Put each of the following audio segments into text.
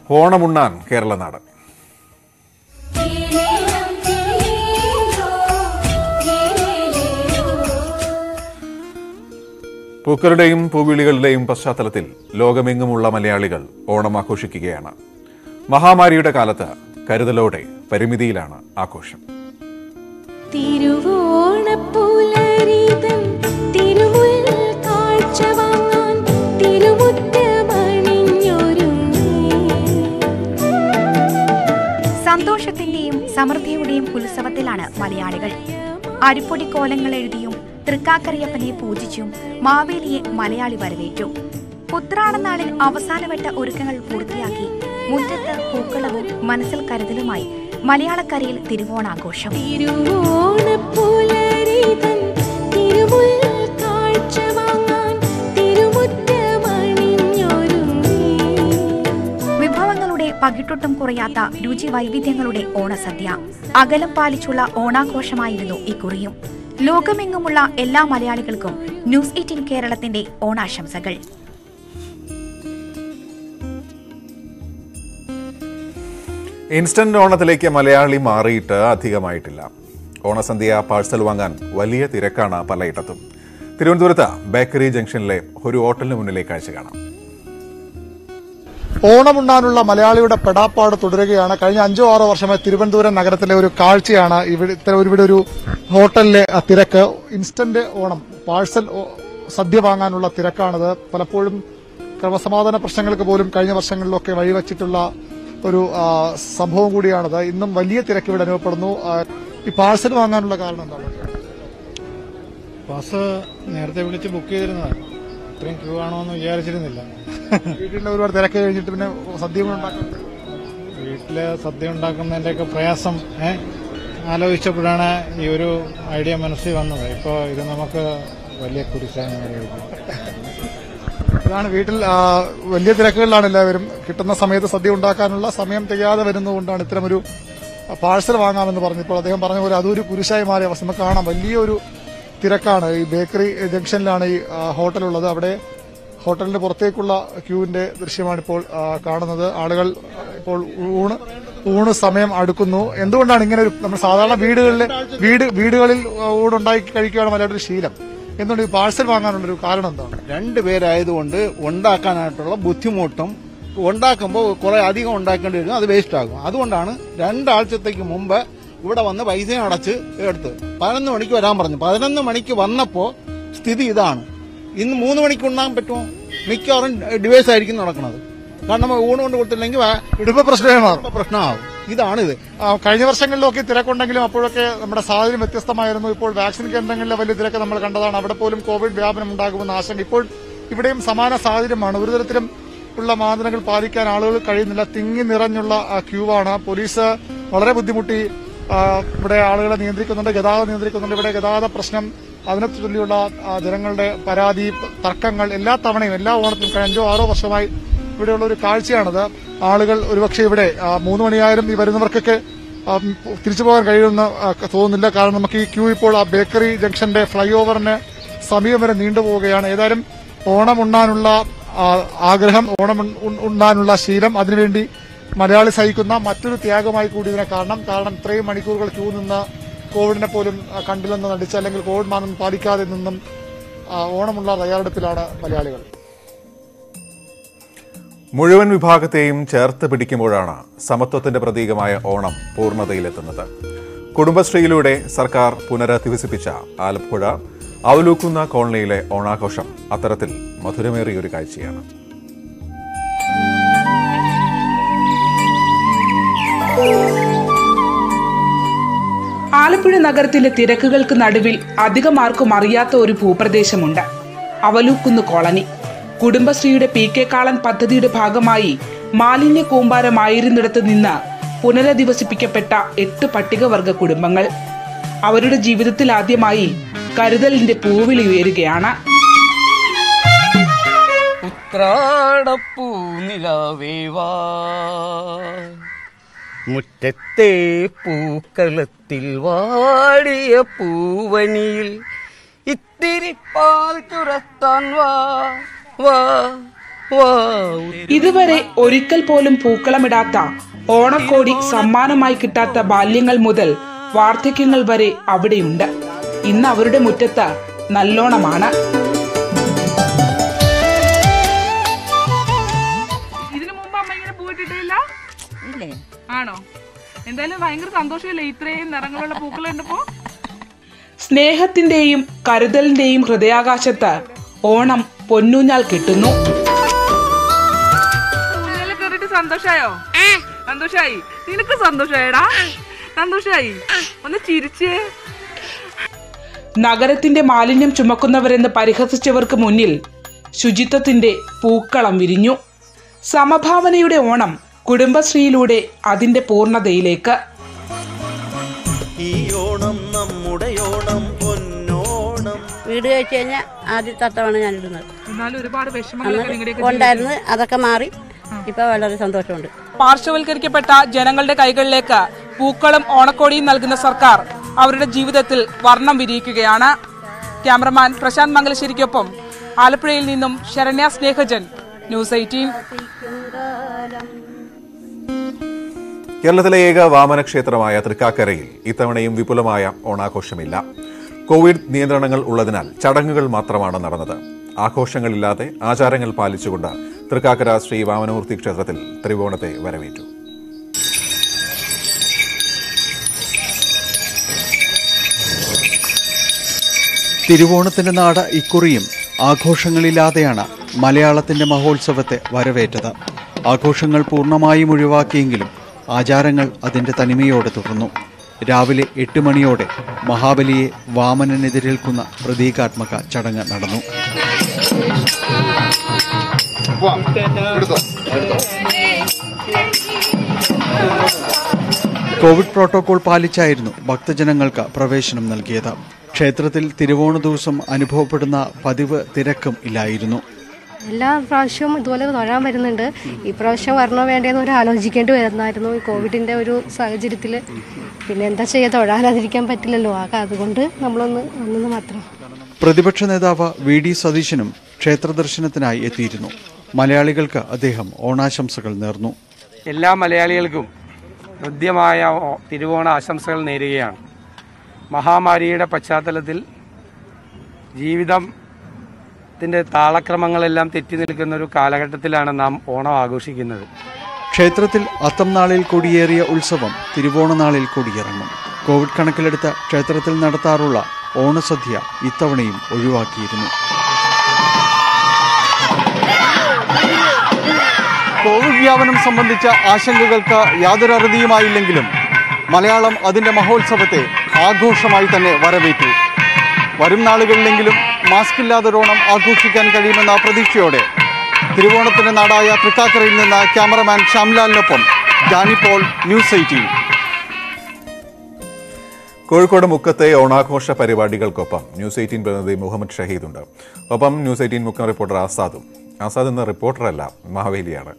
ഓണമുണ്ണാൻ കേരളനാട് പൂക്കളുടെയും പൂവിളികളുടെയും പശ്ചാത്തലത്തിൽ ലോകമെങ്ങുമുള്ള മലയാളികൾ ഓണം ആഘോഷിക്കുകയാണ് മഹാമാരിയുടെ കാലത്ത് കരുതലോടെ പരിമിതിയിലാണ് ആഘോഷം തിരുവോണപ്പുലരിതൻ തിരുമുൽ കാഴ്ച വാങ്ങാൻ തിരുമുറ്റമണിഞ്ഞൊരുങ്ങി സന്തോഷത്തിന്റെയും സമൃദ്ധിയുടെയും ഉത്സവത്തിലാണ് മലയാളികൾ അരിപ്പൊടി കോലങ്ങൾ എഴുതിയും തൃക്കാക്കരയപ്പനെ പൂജിച്ചും മാവേലിയെ മലയാളി വരവേറ്റു ഉത്രാടനാളിൽ അവസാനവട്ട ഒരുക്കങ്ങൾ പൂർത്തിയാക്കി മുറ്റത്ത് പൂക്കളവും മനസ്സിൽ കരുതലുമായി മലയാളക്കരയിൽ തിരുവോണാഘോഷം തിരുവോണപ്പുലരിതൻ തിരുമുൽ കാഴ്ച വാങ്ങാൻ തിരുമുറ്റമണിഞ്ഞൊരുങ്ങി വിഭവങ്ങളുടെ പകിട്ടൊട്ടും കുറയാത്ത രുചി വൈവിധ്യങ്ങളുടെ ഓണസദ്യ അകലം പാലിച്ചുള്ള ഓണാഘോഷമായിരുന്നു ഇക്കുറിയും ലോകമെങ്ങുമുള്ള എല്ലാ മലയാളികൾക്കും ന്യൂസ് എയ്റ്റീൻ കേരളത്തിന്റെ ഓണാശംസകൾ ഇൻസ്റ്റന്റ് ഓണത്തിലേക്ക് മലയാളി മാറിയിട്ട് അധികമായിട്ടില്ല ഓണസന്ധ്യ പാഴ്സൽ വാങ്ങാൻ വലിയ തിരക്കാണ് പലയിടത്തും തിരുവനന്തപുരത്ത് ബേക്കറി ജംഗ്ഷനിലെ ഒരു ഹോട്ടലിന് മുന്നിലെ കാഴ്ച കാണാം ഓണമുണ്ണാനുള്ള മലയാളിയുടെ പെടാപ്പാട് തുടരുകയാണ് കഴിഞ്ഞ അഞ്ചോ ആറോ വർഷമായി തിരുവനന്തപുരം നഗരത്തിലെ ഒരു കാഴ്ചയാണ് ഇവിടെ ഇത്തരം ഒരു- ഇവിടെ ഒരു ഹോട്ടലിലെ ആ തിരക്ക് ഇൻസ്റ്റന്റ് ഓണം പാഴ്സൽ ഓ- സദ്യ വാങ്ങാനുള്ള തിരക്കാണിത് പലപ്പോഴും ക്രമസമാധാന പ്രശ്നങ്ങൾക്ക് പോലും കഴിഞ്ഞ വർഷങ്ങളിലൊക്കെ വഴിവെച്ചിട്ടുള്ള ഒരു ആ, സംഭവം കൂടിയാണിത് ഇന്നും വലിയ തിരക്ക് ഇവിടെ അനുഭവപ്പെടുന്നു ആ, ഈ പാഴ്സൽ വാങ്ങാനുള്ള കാരണം എന്താണ് ബസ് നേരത്തെ വിളിച്ച് ബുക്ക് ചെയ്തിരുന്നതാണ് ഇത്രയും ക്യൂ ആണോന്ന് വിചാരിച്ചിരുന്നില്ല വീട്ടിലെ ഒരുപാട് തിരക്ക് കഴിഞ്ഞിട്ട് പിന്നെ സദ്യ കൂടെ ഉണ്ടാക്കാൻ വീട്ടില് സദ്യ ഉണ്ടാക്കുന്നതിന്റെയൊക്കെ പ്രയാസം ഏ ആലോചിച്ചപ്പോഴാണ് ഈ ഒരു ഐഡിയ മനസ്സിൽ വന്നത് ഇപ്പോൾ ഇത് നമുക്ക് വലിയ കുരിശാണ് അതാണ് വീട്ടിൽ ആ, വലിയ തിരക്കുകളിലാണ് എല്ലാവരും കിട്ടുന്ന സമയത്ത് സദ്യ ഉണ്ടാക്കാനുള്ള സമയം തികയാതെ വരുന്നതുകൊണ്ടാണ് ഇത്തരമൊരു പാഴ്സൽ വാങ്ങാമെന്ന് പറഞ്ഞപ്പോൾ അദ്ദേഹം പറഞ്ഞ പോലെ അതൊരു കുരിശായി മാറിയ അവസ്ഥ നമുക്ക് കാണാം വലിയൊരു തിരക്കാണ് ഈ ബേക്കറി ജംഗ്ഷനിലാണ് ഈ ആ, ഹോട്ടലുള്ളത് അവിടെ ഹോട്ടലിന്റെ പുറത്തേക്കുള്ള ക്യൂവിന്റെ ദൃശ്യമാണ് ഇപ്പോൾ ആ, കാണുന്നത് ആളുകൾ ഇപ്പോൾ ഊണ് ഊണ് സമയം അടുക്കുന്നു എന്തുകൊണ്ടാണ് ഇങ്ങനെ ഒരു നമ്മൾ സാധാരണ വീടുകളിൽ വീട് വീടുകളിൽ ഊണുണ്ടാക്കി കഴിക്കുകയാണ് മലയാളി ശീലം എന്തുകൊണ്ട് ഈ പാഴ്സൽ വാങ്ങാനുള്ള ഒരു കാരണം എന്താണ് രണ്ട് പേരായതുകൊണ്ട് ഉണ്ടാക്കാനായിട്ടുള്ള ബുദ്ധിമുട്ടും ഉണ്ടാക്കുമ്പോൾ കുറെ അധികം ഉണ്ടാക്കേണ്ടി വരും അത് വേസ്റ്റ് ആകും അതുകൊണ്ടാണ് രണ്ടാഴ്ചത്തേക്ക് മുമ്പ് ഇവിടെ വന്ന് പൈസയും അടച്ച് എടുത്ത് പതിനൊന്ന് മണിക്ക് വരാൻ പറഞ്ഞു പതിനൊന്ന് മണിക്ക് വന്നപ്പോ സ്ഥിതി ഇതാണ് ഇന്ന് മൂന്ന് മണിക്ക് ഉണ്ടാകാൻ പറ്റുമോ മിക്കവാറും ഡിവൈസ് ആയിരിക്കും നടക്കുന്നത് കാരണം ഊണ് കൊണ്ട് കൊടുത്തില്ലെങ്കിൽ വ- ഇടുപ്പ പ്രശ്നമായി മാറും പ്രശ്നമാകും ഇതാണ് ഇത് ആ, കഴിഞ്ഞ വർഷങ്ങളിലൊക്കെ തിരക്കുണ്ടെങ്കിലും അപ്പോഴൊക്കെ നമ്മുടെ സാഹചര്യം വ്യത്യസ്തമായിരുന്നു ഇപ്പോൾ വാക്സിൻ കേന്ദ്രങ്ങളിലെ വലിയ തിരക്ക് നമ്മൾ കണ്ടതാണ് അവിടെ പോലും കോവിഡ് വ്യാപനം ഉണ്ടാകുമെന്ന ആശങ്ക ഇപ്പോൾ ഇവിടെയും സമാന സാഹചര്യമാണ് ഒരു തരത്തിലും ഉള്ള മാനദണ്ഡങ്ങൾ പാലിക്കാൻ ആളുകൾ കഴിയുന്നില്ല തിങ്ങി നിറഞ്ഞുള്ള ആ, ക്യൂ ആണ് പോലീസ് വളരെ ബുദ്ധിമുട്ടി ആ, ഇവിടെ ആളുകളെ നിയന്ത്രിക്കുന്നുണ്ട് ഗതാഗതം നിയന്ത്രിക്കുന്നുണ്ട് ഇവിടെ ഗതാഗത പ്രശ്നം അതിനെ ചൊല്ലിയുള്ള ആ, ജനങ്ങളുടെ പരാതി തർക്കങ്ങൾ എല്ലാ തവണയും എല്ലാ ഓണത്തിനും കഴിഞ്ഞ അഞ്ചോ ആറോ വർഷമായി ഇവിടെയുള്ള ഒരു കാഴ്ചയാണത് ആളുകൾ ഒരുപക്ഷെ ഇവിടെ ആ, മൂന്ന് മണിയായാലും ഈ വരുന്നവർക്കൊക്കെ ആ, തിരിച്ചു പോകാൻ കഴിയുമെന്ന് ആ, തോന്നുന്നില്ല കാരണം നമുക്ക് ഈ ക്യൂ ഇപ്പോൾ ആ ബേക്കറി ജംഗ്ഷന്റെ ഫ്ലൈ ഓവറിന് സമീപം വരെ നീണ്ടുപോവുകയാണ് ഏതായാലും ഓണം ഉണ്ണാനുള്ള ആ, ആഗ്രഹം ഓണം ഉൺ- ഉൺ- ഉണ്ണാനുള്ള ശീലം അതിനുവേണ്ടി മലയാളി സഹിക്കുന്ന മറ്റൊരു ത്യാഗമായി കൂടി ഇതിനെ കാണണം കാരണം ഇത്രയും മണിക്കൂറുകൾ ക്യൂ നിന്ന് കോവിഡിനെ പോലും ആ, കണ്ടില്ലെന്ന് നടിച്ച് അല്ലെങ്കിൽ കോവിഡ് മാനദണ്ഡം പാലിക്കാതെ നിന്നും ആ, ഓണമുള്ള തയ്യാറെടുപ്പിലാണ് മലയാളികൾ മുഴുവൻ വിഭാഗത്തെയും ചേർത്ത് പിടിക്കുമ്പോഴാണ് സമത്വത്തിന്റെ പ്രതീകമായ ഓണം പൂർണ്ണതയിലെത്തുന്നത് കുടുംബശ്രീയിലൂടെ സർക്കാർ പുനരധിവസിപ്പിച്ച ആലപ്പുഴ ഔലൂക്കുന്ന കോളനിയിലെ ഓണാഘോഷം അത്തരത്തിൽ മധുരമേറിയൊരു കാഴ്ചയാണ് ആലപ്പുഴ നഗരത്തിലെ തിരക്കുകൾക്ക് നടുവിൽ അധികം ആർക്കും അറിയാത്ത ഒരു ഭൂപ്രദേശമുണ്ട് അവലൂക്കുന്ന് കോളനി കുടുംബശ്രീയുടെ പി കെ കാളൻ പദ്ധതിയുടെ ഭാഗമായി മാലിന്യ കൂമ്പാരമായിരുന്നിടത്ത് നിന്ന് പുനരധിവസിപ്പിക്കപ്പെട്ട എട്ട് പട്ടികവർഗ കുടുംബങ്ങൾ അവരുടെ ജീവിതത്തിൽ ആദ്യമായി കരുതലിന്റെ പൂവിളി ഉയരുകയാണ് ഉത്രാടപ്പൂ നിലാവേവാ മുറ്റത്തെ പൂക്കളത്തിൽ വാടിയ പൂവനിയിൽ ഇത്തിരി പാൽ ചുരത്താൻ വാ വാ ഇതുവരെ ഒരിക്കൽ പോലും പൂക്കളമിടാത്ത ഓണക്കോടി സമ്മാനമായി കിട്ടാത്ത ബാല്യങ്ങൾ മുതൽ വാർദ്ധക്യങ്ങൾ വരെ അവിടെയുണ്ട് ഇന്ന് അവരുടെ മുറ്റത്ത് നല്ലോണമാണ് ഇതിനു മുമ്പ് അമ്മ ഇങ്ങനെ പൂവിട്ടിട്ടില്ല ആണോ എന്തായാലും ഭയങ്കര സന്തോഷമല്ലേ ഇത്രയും നിറങ്ങളുള്ള പൂക്കൾ കണ്ടപ്പോ സ്നേഹത്തിന്റെയും കരുതലിന്റെയും ഹൃദയാകാശത്ത് ഓണം പൊന്നൂഞ്ഞാൽ കിട്ടുന്നു ഊഞ്ഞാലിൽ കയറിയിട്ട് സന്തോഷായോ സന്തോഷായി നിനക്ക് സന്തോഷായടാ സന്തോഷായി ഒന്ന് ചിരിച്ചേ നഗരത്തിന്റെ മാലിന്യം ചുമക്കുന്നവരെന്ന് പരിഹസിച്ചവർക്ക് മുന്നിൽ ശുചിത്വത്തിന്റെ പൂക്കളം വിരിഞ്ഞു സമഭാവനയുടെ ഓണം കുടുംബശ്രീയിലൂടെ അതിന്റെ പൂർണ്ണതയിലേക്ക് ഈ ഓണം നമ്മുടെ ഓണം പൊന്നോണം വീട് കഴിച്ചു കഴിഞ്ഞാൽ ആദ്യത്തെ തത്തമാണ് ഞാൻ ഇടുന്നത് എന്നാലും ഒരുപാട് വിഷമങ്ങളൊക്കെ നിങ്ങളുടെയൊക്കെ ഉണ്ടായിരുന്നു അതൊക്കെ മാറി ഇപ്പൊ വളരെ സന്തോഷമുണ്ട് പാർശ്വവൽക്കരിക്കപ്പെട്ട ജനങ്ങളുടെ കൈകളിലേക്ക് പൂക്കളും ഓണക്കോടിയും നൽകുന്ന സർക്കാർ അവരുടെ ജീവിതത്തിൽ വർണ്ണം വിരിയിക്കുകയാണ് ക്യാമറമാൻ പ്രശാന്ത് മംഗലശ്ശേരിക്കൊപ്പം ആലപ്പുഴയിൽ നിന്നും ശരണ്യ സ്നേഹജൻ ന്യൂസ് എയ്റ്റീൻ കേരളത്തിലെ ഏക വാമന ക്ഷേത്രമായ തൃക്കാക്കരയിൽ ഇത്തവണയും വിപുലമായ ഓണാഘോഷമില്ല കോവിഡ് നിയന്ത്രണങ്ങൾ ഉള്ളതിനാൽ ചടങ്ങുകൾ മാത്രമാണ് നടന്നത് ആഘോഷങ്ങളില്ലാതെ ആചാരങ്ങൾ പാലിച്ചുകൊണ്ട് തൃക്കാക്കര ശ്രീ വാമനമൂർത്തി ക്ഷേത്രത്തിൽ തിരുവോണത്തെ വരവേറ്റു തിരുവോണത്തിന്റെ നാട് ഇക്കുറിയും ആഘോഷങ്ങളില്ലാതെയാണ് മലയാളത്തിന്റെ മഹോത്സവത്തെ വരവേറ്റത് ആഘോഷങ്ങൾ പൂർണ്ണമായും ഒഴിവാക്കിയെങ്കിലും ആചാരങ്ങൾ അതിന്റെ തനിമയോടെ തുടർന്നു രാവിലെ എട്ട് മണിയോടെ മഹാബലിയെ വാമനനെതിരേൽക്കുന്ന പ്രതീകാത്മക ചടങ്ങ് നടന്നു കോവിഡ് പ്രോട്ടോകോൾ പാലിച്ചായിരുന്നു ഭക്തജനങ്ങൾക്ക് പ്രവേശനം നൽകിയത് ക്ഷേത്രത്തിൽ തിരുവോണ ദിവസം അനുഭവപ്പെടുന്ന പതിവ് തിരക്കും ഇല്ലായിരുന്നു എല്ലാ പ്രാവശ്യവും ഇതുപോലെ തൊഴാൻ വരുന്നുണ്ട് ഈ പ്രാവശ്യം വരണോ വേണ്ടതെന്ന് ഒരു ആലോചിക്കേണ്ടി വരുന്നായിരുന്നു ഈ കോവിഡിൻ്റെ ഒരു സാഹചര്യത്തിൽ പിന്നെ എന്താ ചെയ്യുക തൊഴാനാതിരിക്കാൻ പറ്റില്ലല്ലോ ആ അതുകൊണ്ട് നമ്മളൊന്ന് വന്നെന്ന് മാത്രം പ്രതിപക്ഷ നേതാവ് വി ഡി സതീശനും ക്ഷേത്ര ദർശനത്തിനായി എത്തിയിരുന്നു മലയാളികൾക്ക് അദ്ദേഹം ഓണാശംസകൾ നേർന്നു എല്ലാ മലയാളികൾക്കും ഹൃദ്യമായ ഓ- തിരുവോണ ആശംസകൾ നേരുകയാണ് മഹാമാരിയുടെ പശ്ചാത്തലത്തിൽ ജീവിതത്തിൻ്റെ താളക്രമങ്ങളെല്ലാം തെറ്റി നിൽക്കുന്ന ഒരു കാലഘട്ടത്തിലാണ് നാം ഓണം ആഘോഷിക്കുന്നത് ക്ഷേത്രത്തിൽ അത്തം നാളിൽ കൊടിയേറിയ ഉത്സവം തിരുവോണ നാളിൽ കൊടിയിറങ്ങും കോവിഡ് കണക്കിലെടുത്ത് ക്ഷേത്രത്തിൽ നടത്താറുള്ള ഓണസദ്യ ഇത്തവണയും ഒഴിവാക്കിയിരുന്നു കോവിഡ് വ്യാപനം സംബന്ധിച്ച ആശങ്കകൾക്ക് യാതൊരു അറുതിയുമായില്ലെങ്കിലും മലയാളം അതിന്റെ മഹോത്സവത്തെ ആഘോഷമായി തന്നെ വരവേറ്റു വരും നാളുകളിലെങ്കിലും മാസ്ക് ഇല്ലാതൊരോണം ആഘോഷിക്കാൻ കഴിയുമെന്ന പ്രതീക്ഷയോടെ തിരുവോണത്തിന്റെ നാടായ തൃക്കാക്കരയിൽ നിന്ന് ക്യാമറമാൻ ശ്യാംലാലിനൊപ്പം ജാനി പോൾ ന്യൂസ് എയ്റ്റീൻ കോഴിക്കോട് മുക്കത്തെ ഓണാഘോഷ പരിപാടികൾക്കൊപ്പം ന്യൂസ് എയ്റ്റീൻ പ്രതിനിധി മുഹമ്മദ് ഷഹീദുണ്ട് ഒപ്പം ന്യൂസ് എയ്റ്റീൻ മുഖ്യ റിപ്പോർട്ടർ ആസാദും ആസാദ് എന്ന റിപ്പോർട്ടറല്ല മാവേലിയാണ്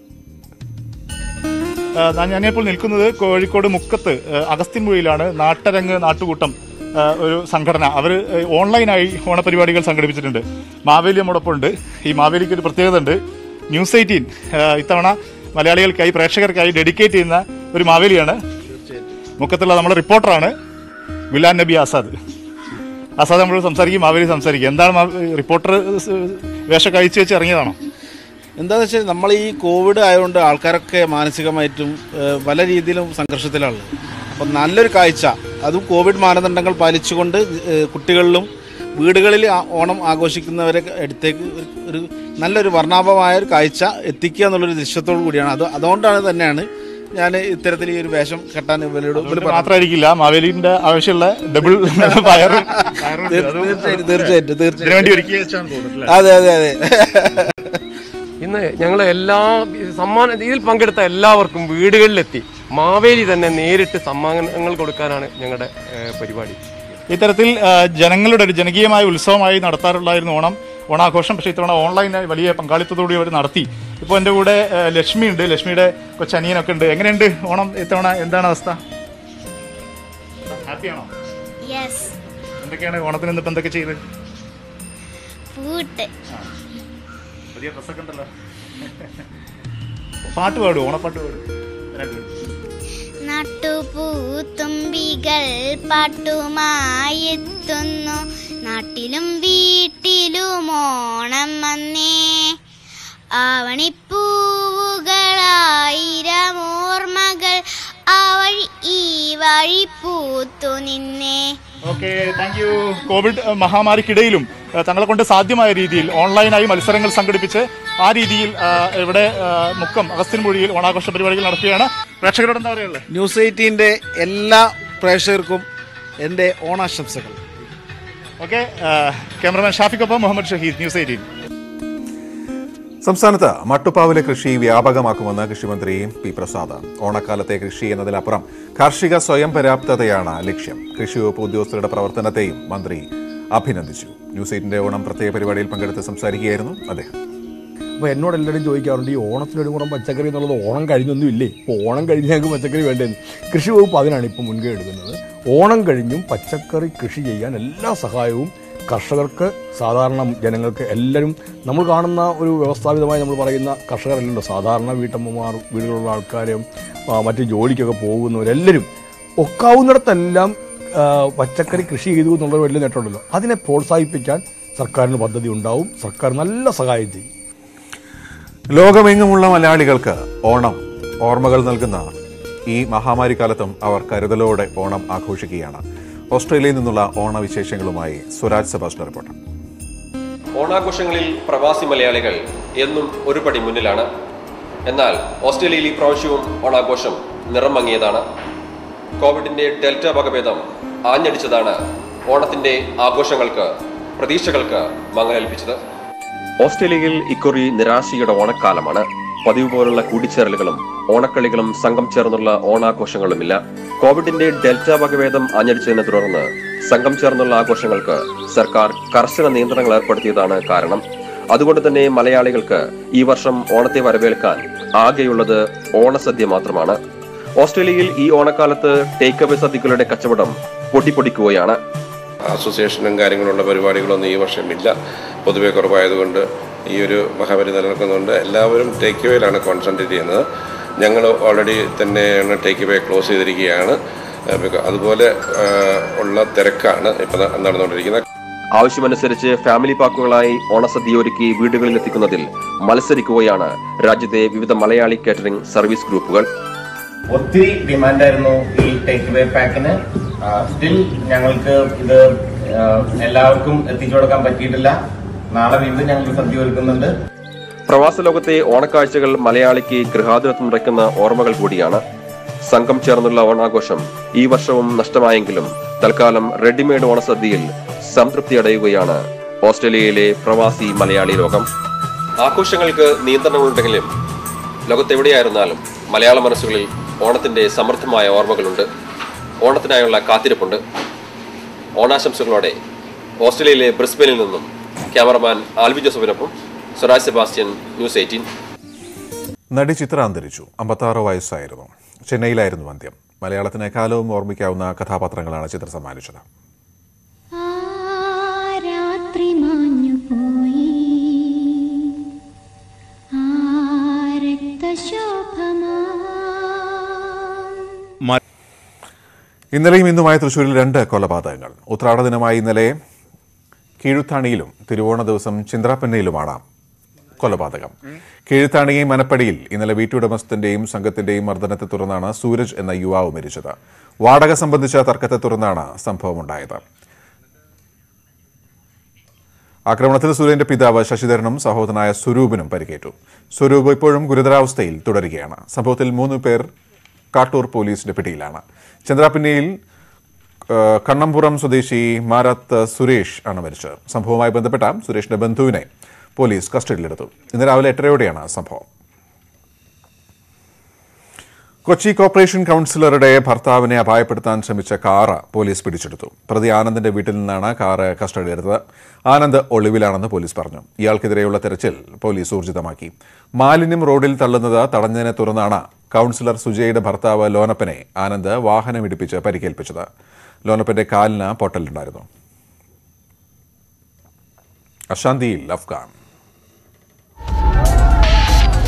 ആ, ഞാൻ- ഞാനിപ്പോൾ നിൽക്കുന്നത് കോഴിക്കോട് മുക്കത്ത് ആ, അഗസ്ത്യൻമുഴിയിലാണ് നാട്ടരങ്ങ് നാട്ടുകൂട്ടം ആ, ഒരു സംഘടന അവർ ഓൺലൈനായി ഓണപരിപാടികൾ സംഘടിപ്പിച്ചിട്ടുണ്ട് മാവേലി നമ്മോടൊപ്പം ഉണ്ട് ഈ മാവേലിക്ക് ഒരു പ്രത്യേകത ഉണ്ട് ന്യൂസ് എയ്റ്റീൻ ഇത്തവണ മലയാളികൾക്കായി പ്രേക്ഷകർക്കായി ഡെഡിക്കേറ്റ് ചെയ്യുന്ന ഒരു മാവേലിയാണ് മുക്കത്തുള്ള നമ്മുടെ റിപ്പോർട്ടറാണ് ഗുലാൻ നബി ആസാദ് ആസാദ് നമ്മൾ സംസാരിക്കും മാവേലി സംസാരിക്കും എന്താണ് മാ- റിപ്പോർട്ടർ സ് വേഷം കഴിച്ചു വെച്ച് ഇറങ്ങിയതാണോ എന്താണെന്ന് വെച്ചാൽ നമ്മൾ ഈ കോവിഡ് ആയതുകൊണ്ട് ആൾക്കാരൊക്കെ മാനസികമായിട്ടും ഏഹ്, പല രീതിയിലും സംഘർഷത്തിലാണ് അപ്പം നല്ലൊരു കാഴ്ച അതും കോവിഡ് മാനദണ്ഡങ്ങൾ പാലിച്ചുകൊണ്ട് ഏഹ്, കുട്ടികളിലും വീടുകളിൽ ആ- ഓണം ആഘോഷിക്കുന്നവരെ അടുത്തേക്ക് ഒരു- ഒരു നല്ലൊരു വർണ്ണാഭമായ ഒരു കാഴ്ച എത്തിക്കുക എന്നുള്ളൊരു ലക്ഷ്യത്തോടു കൂടിയാണ് അത് അതുകൊണ്ടാണ് തന്നെയാണ് ഞാൻ ഇത്തരത്തിൽ ഈ ഒരു വേഷം കെട്ടാൻ ഇവരോട് ഇവര് പറഞ്ഞത്. മാത്രമായിരിക്കില്ല മാവേലിന്റെ ആവശ്യമുള്ള ഡബിൾ ഫയറും തീർച്ചയായിട്ടും തീർച്ചയായിട്ടും ഇതിനു വേണ്ടി തീർച്ചയായിട്ടും ഒരുക്കി വെച്ചാണ് തോന്നുന്നത് അതെ അതെ അതെ ഇന്ന് ഞങ്ങൾ എല്ലാ സമ്മാന ഇതിൽ പങ്കെടുത്ത എല്ലാവർക്കും വീടുകളിലെത്തി മാവേലി തന്നെ നേരിട്ട് സമ്മാനങ്ങൾ കൊടുക്കാനാണ് ഞങ്ങളുടെ ഏഹ്, പരിപാടി ഇത്തരത്തിൽ ആ, ജനങ്ങളുടെ ഒരു ജനകീയമായ ഉത്സവമായി നടത്താറുള്ളായിരുന്നു ഓണം ഓണാഘോഷം പക്ഷേ ഇത്തവണ ഓൺലൈനായി വലിയ പങ്കാളിത്തത്തോടുകൂടി അവർ നടത്തി ഇപ്പോൾ എൻ്റെ കൂടെ ആ, ലക്ഷ്മി ഉണ്ട് ലക്ഷ്മിയുടെ കൊച്ചനിയനൊക്കെ ഉണ്ട് എങ്ങനെയുണ്ട് ഓണം ഇത്തവണ എന്താണ് അവസ്ഥ ഹാപ്പിയാണോ യെസ് എന്തൊക്കെയാണ് ഓണത്തിന് ഇന്നിപ്പോൾ എന്തൊക്കെ ചെയ്ത് പൂട്ട് പുതിയ ഡ്രസ്സൊക്കെ ഉണ്ടല്ലോ പാട്ട് പാടും ഓണപ്പാട്ട് പാടും രണ്ടുപേരും. നാട്ടുപൂത്തുമ്പികൾ പാട്ടുമായി എത്തുന്നു നാട്ടിലും വീട്ടിലും ഓണം വന്നേ ആവണിപ്പൂവുകളായിരം ഓർമ്മകൾ ആ വഴി ഈ വഴി പൂത്തു നിന്നേ ഓക്കെ താങ്ക് യു കോവിഡ് അഹ്, മഹാമാരിക്കിടയിലും അഹ്, തങ്ങളെ കൊണ്ട് സാധ്യമായ രീതിയിൽ ഓൺലൈനായി മത്സരങ്ങൾ സംഘടിപ്പിച്ച് ആ രീതിയിൽ അഹ്, ഇവിടെ അഹ്, മുക്കം അഗസ്ത്യൻമൊഴിയിൽ ഓണാഘോഷ പരിപാടികൾ നടക്കുകയാണ് പ്രേക്ഷകരോട് എന്താ പറയുള്ളത് ന്യൂസ് എയ്റ്റീൻ്റെ എല്ലാ പ്രേക്ഷകർക്കും എൻ്റെ ഓണാശംസകൾ ഓക്കെ ക്യാമറമാൻ ഷാഫിക്കൊപ്പം മുഹമ്മദ് ഷഹീദ് ന്യൂസ് എയ്റ്റീൻ സംസ്ഥാനത്ത് മട്ടുപ്പാവിലെ കൃഷി വ്യാപകമാക്കുമെന്ന് കൃഷിമന്ത്രി പി പ്രസാദ് ഓണക്കാലത്തെ കൃഷി എന്നതിലപ്പുറം കാർഷിക സ്വയം പര്യാപ്തതയാണ് ലക്ഷ്യം കൃഷി വകുപ്പ് ഉദ്യോഗസ്ഥരുടെ പ്രവർത്തനത്തെയും മന്ത്രി അഭിനന്ദിച്ചു ന്യൂസ് എയ്റ്റിന്റെ ഓണം പ്രത്യേക പരിപാടിയിൽ പങ്കെടുത്ത് സംസാരിക്കുകയായിരുന്നു അദ്ദേഹം അപ്പോൾ എന്നോട് എല്ലാവരും ചോദിക്കാറുണ്ട് ഈ ഓണത്തിനൊരു മുറം പച്ചക്കറി എന്നുള്ളത് ഓണം കഴിഞ്ഞൊന്നും ഇല്ലേ ഇപ്പോൾ ഓണം കഴിഞ്ഞ് ഞങ്ങൾക്ക് പച്ചക്കറി വേണ്ടതെന്ന് കൃഷി വകുപ്പ് അതിനാണ് ഇപ്പോൾ മുൻകൈ എടുക്കുന്നത് ഓണം കഴിഞ്ഞും പച്ചക്കറി കൃഷി ചെയ്യാൻ എല്ലാ സഹായവും കർഷകർക്ക് സാധാരണ ജനങ്ങൾക്ക് എല്ലാവരും നമ്മൾ കാണുന്ന ഒരു വ്യവസ്ഥാപിതമായി നമ്മൾ പറയുന്ന കർഷകരല്ലല്ലോ സാധാരണ വീട്ടമ്മമാർ വീടുകളുള്ള ആൾക്കാരും ആ, മറ്റ് ജോലിക്കൊക്കെ പോകുന്നവരെല്ലാവരും ഒക്കാവുന്നിടത്തെല്ലാം ആ, പച്ചക്കറി കൃഷി ചെയ്തു എന്നുള്ളൊരു വലിയ നേട്ടമുണ്ടല്ലോ അതിനെ പ്രോത്സാഹിപ്പിക്കാൻ സർക്കാരിന് പദ്ധതി ഉണ്ടാവും സർക്കാർ നല്ല സഹായം ചെയ്യും ലോകമെങ്ങുമുള്ള മലയാളികൾക്ക് ഓണം ഓർമ്മകൾ നൽകുന്ന ഈ മഹാമാരി കാലത്തും അവർ കരുതലോടെ ഓണം ആഘോഷിക്കുകയാണ് ഓസ്ട്രേലിയയിൽ നിന്നുള്ള ഓണവിശേഷങ്ങളുമായി സ്വരാജ് സെബാസ്റ്റ്യൻ റിപ്പോർട്ടർ ഓണാഘോഷങ്ങളിൽ പ്രവാസി മലയാളികൾ എന്നും ഒരു പടി മുന്നിലാണ് എന്നാൽ ഓസ്ട്രേലിയയിൽ ഈ പ്രാവശ്യവും ഓണാഘോഷം നിറം മങ്ങിയതാണ് കോവിഡിന്റെ ഡെൽറ്റ വകഭേദം ആഞ്ഞടിച്ചതാണ് ഓണത്തിന്റെ ആഘോഷങ്ങൾക്ക് പ്രതീക്ഷകൾക്ക് മങ്ങലേൽപ്പിച്ചത് ഓസ്ട്രേലിയയിൽ ഇക്കുറി നിരാശയുടെ ഓണക്കാലമാണ് പതിവ് പോലുള്ള കൂടിച്ചേരലുകളും ഓണക്കളികളും സംഘം ചേർന്നുള്ള ഓണാഘോഷങ്ങളുമില്ല കോവിഡിന്റെ ഡെൽറ്റ വകഭേദം ആഞ്ഞടിച്ചതിനെ തുടർന്ന് സംഘം ചേർന്നുള്ള ആഘോഷങ്ങൾക്ക് സർക്കാർ കർശന നിയന്ത്രണങ്ങൾ ഏർപ്പെടുത്തിയതാണ് കാരണം അതുകൊണ്ട് തന്നെ മലയാളികൾക്ക് ഈ വർഷം ഓണത്തെ വരവേൽക്കാൻ ആകെയുള്ളത് ഓണസദ്യ മാത്രമാണ് ഓസ്ട്രേലിയയിൽ ഈ ഓണക്കാലത്ത് ടേക്ക് അവേ സദ്യകളുടെ കച്ചവടം പൊട്ടിപ്പൊടിക്കുകയാണ് അസോസിയേഷനും കാര്യങ്ങളുള്ള പരിപാടികളൊന്നും ഈ വർഷം ഇല്ല പൊതുവെ കുറവായതുകൊണ്ട് ഈ ഒരു മഹാമാരി നിലനിൽക്കുന്നുണ്ട് എല്ലാവരും ടേക്ക് വേയിലാണ് കോൺസെൻട്രേറ്റ് ചെയ്യുന്നത് ഞങ്ങൾ ഓൾറെഡി തന്നെയാണ് ടേക്ക് വേ ക്ലോസ് ചെയ്തിരിക്കുകയാണ് ഏഹ് ബിക്ക- അതുപോലെ ഏഹ് ഉള്ള തിരക്കാണ് ഇപ്പം നടന്നുകൊണ്ടിരിക്കുന്നത് ആവശ്യമനുസരിച്ച് ഫാമിലി പാക്കുകളായി ഓണസദ്യ ഒരുക്കി വീടുകളിൽ എത്തിക്കുന്നതിൽ മത്സരിക്കുകയാണ് രാജ്യത്തെ വിവിധ മലയാളി കാറ്ററിംഗ് സർവീസ് ഗ്രൂപ്പുകൾ ഒത്തിരി ഡിമാൻഡായിരുന്നു ഈ ടേക്ക് അവേ പാക്കിന് സ്റ്റിൽ ഞങ്ങൾക്ക് ഇത് ആ, എല്ലാവർക്കും എത്തിച്ചു കൊടുക്കാൻ പറ്റിയിട്ടില്ല നാളെ വീണ്ടും ഞങ്ങൾക്ക് സദ്യ ഒരുക്കുന്നുണ്ട് പ്രവാസ ലോകത്തെ ഓണക്കാഴ്ചകൾ മലയാളിക്ക് ഗൃഹാതുരത്വം നിറയ്ക്കുന്ന ഓർമ്മകൾ കൂടിയാണ് സംഘം ചേർന്നുള്ള ഓണാഘോഷം ഈ വർഷവും നഷ്ടമായെങ്കിലും തൽക്കാലം റെഡിമെയ്ഡ് ഓണസദ്യയിൽ സംതൃപ്തി അടയുകയാണ് ഓസ്ട്രേലിയയിലെ പ്രവാസി മലയാളി ലോകം ആഘോഷങ്ങൾക്ക് നിയന്ത്രണങ്ങളുണ്ടെങ്കിലും ലോകത്തെവിടെയായിരുന്നാലും മലയാള മനസ്സുകളിൽ ഓണത്തിന്റെ സമൃദ്ധമായ ഓർമ്മകളുണ്ട് ഓണത്തിനായുള്ള കാത്തിരിപ്പുണ്ട് ഓണാശംസകളോടെ ഓസ്ട്രേലിയയിലെ ബ്രിസ്ബനിൽ നിന്നും ക്യാമറമാൻ ആൽവി ജോസഫിനൊപ്പം സ്വരാജ് സെബാസ്റ്റ്യൻ ന്യൂസ് എയ്റ്റീൻ നടി ചിത്ര അന്തരിച്ചു അമ്പത്താറ് വയസ്സായിരുന്നു ചെന്നൈയിലായിരുന്നു അന്ത്യം മലയാളത്തിന് എക്കാലവും ഓർമ്മിക്കാവുന്ന കഥാപാത്രങ്ങളാണ് ചിത്ര സമ്മാനിച്ചത് രാത്രി മാഞ്ഞു പോയി ഇന്നലെയും ഇന്നുമായ തൃശൂരിൽ രണ്ട് കൊലപാതകങ്ങൾ ഉത്രാട ദിനമായ ഇന്നലെ കീഴുത്താണിയിലും തിരുവോണ ദിവസം ചിന്ത്രാപ്പന്നയിലുമാണ് കൊലപാതകം കീഴുത്താണി മനപ്പടിയിൽ ഇന്നലെ വീട്ടുടമസ്ഥന്റെയും സംഘത്തിന്റെയും മർദ്ദനത്തെ തുടർന്നാണ് സൂരജ് എന്ന യുവാവ് മരിച്ചത് വാടക സംബന്ധിച്ച തർക്കത്തെ തുടർന്നാണ് സംഭവമുണ്ടായത് ആക്രമണത്തിൽ സൂര്യന്റെ പിതാവ് ശശിധരനും സഹോദരനായ സ്വരൂപിനും പരിക്കേറ്റു സ്വരൂപ് ഇപ്പോഴും ഗുരുതരാവസ്ഥയിൽ തുടരുകയാണ് സംഭവത്തിൽ മൂന്ന് പേർ കാട്ടൂർ പോലീസിന്റെ പിടിയിലാണ് ചന്ദ്രാപിന്നയിൽ ഏഹ്, കണ്ണമ്പുറം സ്വദേശി മാരാത്ത് സുരേഷ് ആണ് മരിച്ചത് സംഭവവുമായി ബന്ധപ്പെട്ട സുരേഷിന്റെ ബന്ധുവിനെ പോലീസ് കസ്റ്റഡിയിലെടുത്തു ഇന്ന് രാവിലെ എട്ടരയോടെയാണ് സംഭവം കൊച്ചി കോർപ്പറേഷൻ കൗൺസിലറുടെ ഭർത്താവിനെ അപായപ്പെടുത്താൻ ശ്രമിച്ച കാറ് പോലീസ് പിടിച്ചെടുത്തു പ്രതി ആനന്ദിന്റെ വീട്ടിൽ നിന്നാണ് കാറ് കസ്റ്റഡിയെടുത്തത് ആനന്ദ് ഒളിവിലാണെന്ന് പോലീസ് പറഞ്ഞു ഇയാൾക്കെതിരെയുള്ള തെരച്ചിൽ പോലീസ് ഊർജിതമാക്കി മാലിന്യം റോഡിൽ തള്ളുന്നത് തടഞ്ഞതിനെ തുടർന്നാണ് കൗൺസിലർ സുജയുടെ ഭർത്താവ് ലോനപ്പനെ ആനന്ദ് വാഹനമിടിപ്പിച്ച് പരിക്കേൽപ്പിച്ചത് ലോനപ്പന്റെ കാലിന് പൊട്ടലുണ്ടായിരുന്നു അശാന്തിയിൽ അഫ്ഗാൻ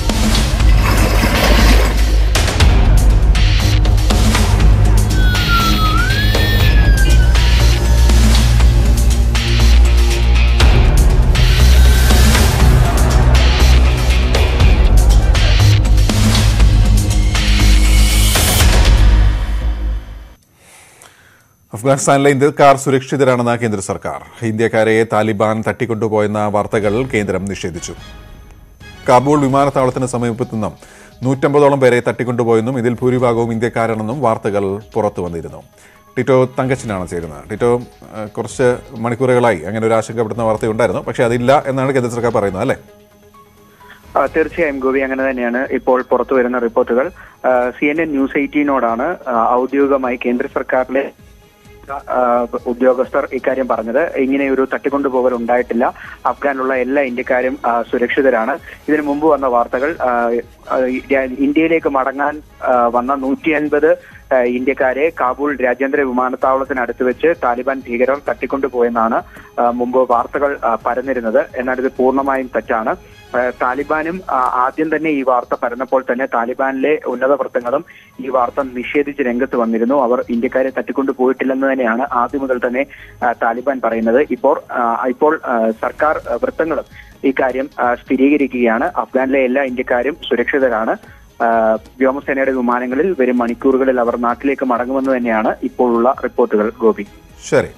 അഫ്ഗാനിസ്ഥാനിലെ ഇന്ത്യക്കാർ സുരക്ഷിതരാണെന്ന് കേന്ദ്ര സർക്കാർ ഇന്ത്യക്കാരെ താലിബാൻ തട്ടിക്കൊണ്ടുപോയെന്ന വാർത്തകൾ കേന്ദ്രം നിഷേധിച്ചു കാബൂൾ വിമാനത്താവളത്തിന് സമീപത്തു നിന്നും നൂറ്റമ്പതോളം പേരെ തട്ടിക്കൊണ്ടുപോയെന്നും ഇതിൽ ഭൂരിഭാഗവും ഇന്ത്യക്കാരാണെന്നും വാർത്തകൾ പുറത്തു വന്നിരുന്നു ടിറ്റോ തങ്കച്ചനാണ് ചേരുന്നത് ടിറ്റോ ഏഹ്, കുറച്ച് മണിക്കൂറുകളായി അങ്ങനെ ഒരു ആശങ്കപ്പെടുന്ന വാർത്തയുണ്ടായിരുന്നു പക്ഷേ അതില്ല എന്നാണ് കേന്ദ്ര സർക്കാർ പറയുന്നത് അല്ലേ ആ, തീർച്ചയായും ഗോപി അങ്ങനെ തന്നെയാണ് ഇപ്പോൾ പുറത്തു വരുന്ന റിപ്പോർട്ടുകൾ സി എൻ എൻ ന്യൂസ് എയ്റ്റീനോടാണ് ആ, ഔദ്യോഗികമായി കേന്ദ്ര സർക്കാരിലെ ആ, ഉദ്യോഗസ്ഥർ ഇക്കാര്യം പറഞ്ഞത് ഇങ്ങനെ ഒരു തട്ടിക്കൊണ്ടുപോകൽ ഉണ്ടായിട്ടില്ല അഫ്ഗാനിലുള്ള എല്ലാ ഇന്ത്യക്കാരും ആ, സുരക്ഷിതരാണ് ഇതിനു മുമ്പ് വന്ന വാർത്തകൾ ആ, ആ, ഇന്ത്യയിലേക്ക് മടങ്ങാൻ ആ, വന്ന നൂറ്റി അൻപത് ഇന്ത്യക്കാരെ കാബൂൾ രാജ്യാന്തര വിമാനത്താവളത്തിനടുത്ത് വെച്ച് താലിബാൻ ഭീകരർ തട്ടിക്കൊണ്ടുപോയെന്നാണ് ആ, മുമ്പ് വാർത്തകൾ ആ, പരന്നിരുന്നത് എന്നാൽ ഇത് പൂർണ്ണമായും തെറ്റാണ് ആ, താലിബാനും ആ, ആദ്യം തന്നെ ഈ വാർത്ത പരന്നപ്പോൾ തന്നെ താലിബാനിലെ ഉന്നത വൃത്തങ്ങളും ഈ വാർത്ത നിഷേധിച്ച് രംഗത്ത് വന്നിരുന്നു അവർ ഇന്ത്യക്കാരെ തട്ടിക്കൊണ്ടു പോയിട്ടില്ലെന്ന് തന്നെയാണ് ആദ്യം മുതൽ തന്നെ ആ, താലിബാൻ പറയുന്നത് ഇപ്പോൾ ആ, ഇപ്പോൾ ആ, സർക്കാർ ആ, വൃത്തങ്ങളും ഇക്കാര്യം ആ, സ്ഥിരീകരിക്കുകയാണ് അഫ്ഗാനിലെ എല്ലാ ഇന്ത്യക്കാരും സുരക്ഷിതരാണ് ആ, വ്യോമസേനയുടെ വിമാനങ്ങളിൽ വരും മണിക്കൂറുകളിൽ അവർ നാട്ടിലേക്ക് മടങ്ങുമെന്ന് തന്നെയാണ് ഇപ്പോഴുള്ള റിപ്പോർട്ടുകൾ ഗോപി ശരി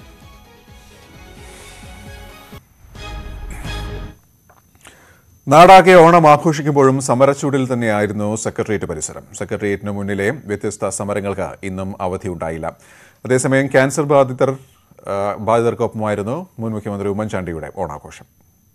നാടാകെ ഓണം ആഘോഷിക്കുമ്പോഴും സമരച്ചൂടിൽ തന്നെയായിരുന്നു സെക്രട്ടേറിയറ്റ് പരിസരം സെക്രട്ടേറിയറ്റിന് മുന്നിലെ വ്യത്യസ്ത സമരങ്ങൾക്ക് ഇന്നും അവധിയുണ്ടായില്ല അതേസമയം ക്യാൻസർ ബാധിതർ ആ, ബാധിതർക്കൊപ്പമായിരുന്നു മുൻ മുഖ്യമന്ത്രി ഉമ്മൻചാണ്ടിയുടെ ഓണാഘോഷം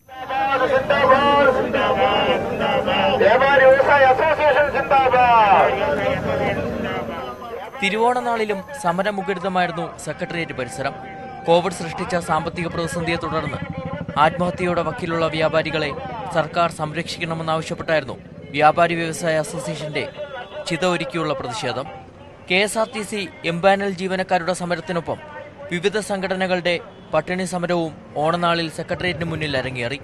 തിരുവോണനാളിലും സമരമുഖരിതമായിരുന്നു സെക്രട്ടേറിയറ്റ് പരിസരം കോവിഡ് സൃഷ്ടിച്ച സാമ്പത്തിക പ്രതിസന്ധിയെ തുടർന്ന് ആത്മഹത്യയുടെ വക്കിലുള്ള വ്യാപാരികളെ സർക്കാർ സംരക്ഷിക്കണമെന്നാവശ്യപ്പെട്ടായിരുന്നു വ്യാപാരി വ്യവസായ അസോസിയേഷന്റെ ചിത ഒരുക്കിയുള്ള പ്രതിഷേധം K S R T C empanel ജീവനക്കാരുടെ സമരത്തിനൊപ്പം വിവിധ സംഘടനകളുടെ പട്ടിണി സമരവും ഓണനാളിൽ സെക്രട്ടേറിയറ്റിന് മുന്നിൽ അരങ്ങേറി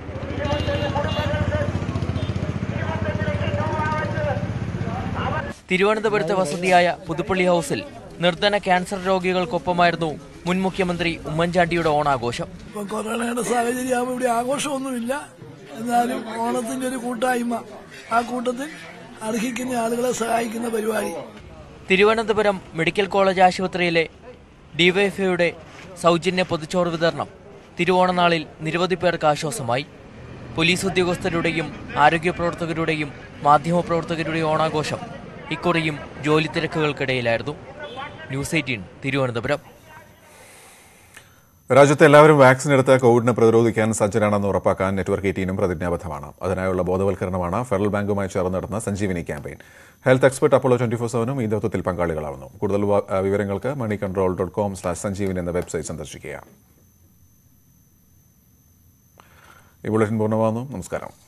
തിരുവനന്തപുരത്തെ വസതിയായ പുതുപ്പള്ളി ഹൗസിൽ നിർധന ക്യാൻസർ രോഗികൾക്കൊപ്പമായിരുന്നു മുൻ മുഖ്യമന്ത്രി ഉമ്മൻചാണ്ടിയുടെ ഓണാഘോഷം ഇപ്പൊ കൊറോണയുടെ സാഹചര്യമാകുമ്പോൾ ഇവിടെ ആഘോഷമൊന്നുമില്ല എന്നാലും ഓണത്തിന്റെ ഒരു കൂട്ടായ്മ ആ കൂട്ടത്തിൽ അർഹിക്കുന്ന ആളുകളെ സഹായിക്കുന്ന പരിപാടി തിരുവനന്തപുരം മെഡിക്കൽ കോളേജ് ആശുപത്രിയിലെ ഡിവൈഎഫ്ഐയുടെ സൗജന്യ പൊതിച്ചോറ് വിതരണം തിരുവോണനാളിൽ നിരവധി പേർക്ക് ആശ്വാസമായി പോലീസ് ഉദ്യോഗസ്ഥരുടെയും ആരോഗ്യ പ്രവർത്തകരുടെയും മാധ്യമപ്രവർത്തകരുടെയും ഓണാഘോഷം ഇക്കുറിയും ജോലി തിരക്കുകൾക്കിടയിലായിരുന്നു ന്യൂസ് എയ്റ്റീൻ തിരുവനന്തപുരം രാജ്യത്തെ എല്ലാവരും വാക്സിൻ എടുത്ത് കോവിഡിനെ പ്രതിരോധിക്കാൻ സജ്ജരാണെന്ന് ഉറപ്പാക്കാൻ നെറ്റ്വർക്ക് എയ്റ്റീനും പ്രതിജ്ഞാബദ്ധമാണ് അതിനായുള്ള ബോധവൽക്കരണമാണ് ഫെഡറൽ ബാങ്കുമായി ചേർന്ന് നടന്ന Sanjeevani campaign health expert Apollo twenty four സെവനും ഈ ദൗത്യത്തിൽ പങ്കാളികളാവുന്നു കൂടുതൽ വ- വിവരങ്ങൾക്ക് money control dot com slash Sanjeevani എന്ന വെബ്സൈറ്റ് സന്ദർശിക്കുക ഈ ബുള്ളറ്റിൻ പൂർണ്ണമാകുന്നു നമസ്കാരം